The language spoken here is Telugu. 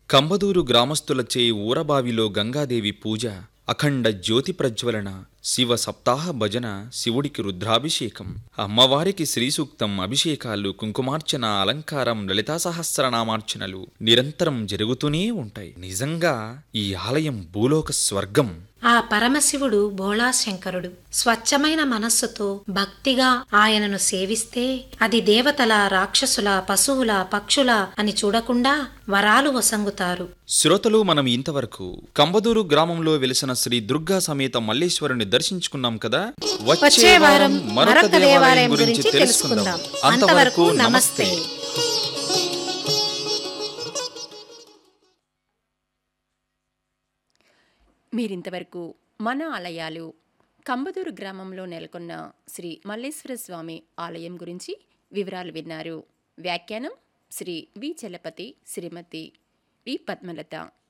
కంబదూరు గ్రామస్తులచే ఊరబావిలో గంగాదేవి పూజ అఖండ జ్యోతి ప్రజ్వలన శివ సప్తాహ భజన శివుడికి రుద్రాభిషేకం అమ్మవారికి శ్రీసూక్తం అభిషేకాలు కుంకుమార్చన అలంకారం లలితా సహస్రనామార్చనలు నిరంతరం జరుగుతూనే ఉంటాయి నిజంగా ఈ ఆలయం భూలోక స్వర్గం ఆ పరమశివుడు భోళాశంకరుడు స్వచ్ఛమైన మనస్సుతో భక్తిగా ఆయనను సేవిస్తే అది దేవతల రాక్షసుల పశువుల పక్షుల అని చూడకుండా వరాలు వసంగుతారు శ్రోతలు మనం ఇంతవరకు కంబదూరు గ్రామంలో వెలిసిన శ్రీ దుర్గా సమేత మల్లేశ్వరుని దర్శించుకున్నాం కదా వచ్చే వారం మరొక దేవాలయం గురించి తెలుసుకుందాం అంతవరకు నమస్తే మీరింతవరకు మన ఆలయాలు కంబదూరు గ్రామంలో నెలకొన్న శ్రీ మల్లేశ్వర స్వామి ఆలయం గురించి వివరాలు విన్నారు వ్యాఖ్యానం శ్రీ వి చలపతి శ్రీమతి వి పద్మలత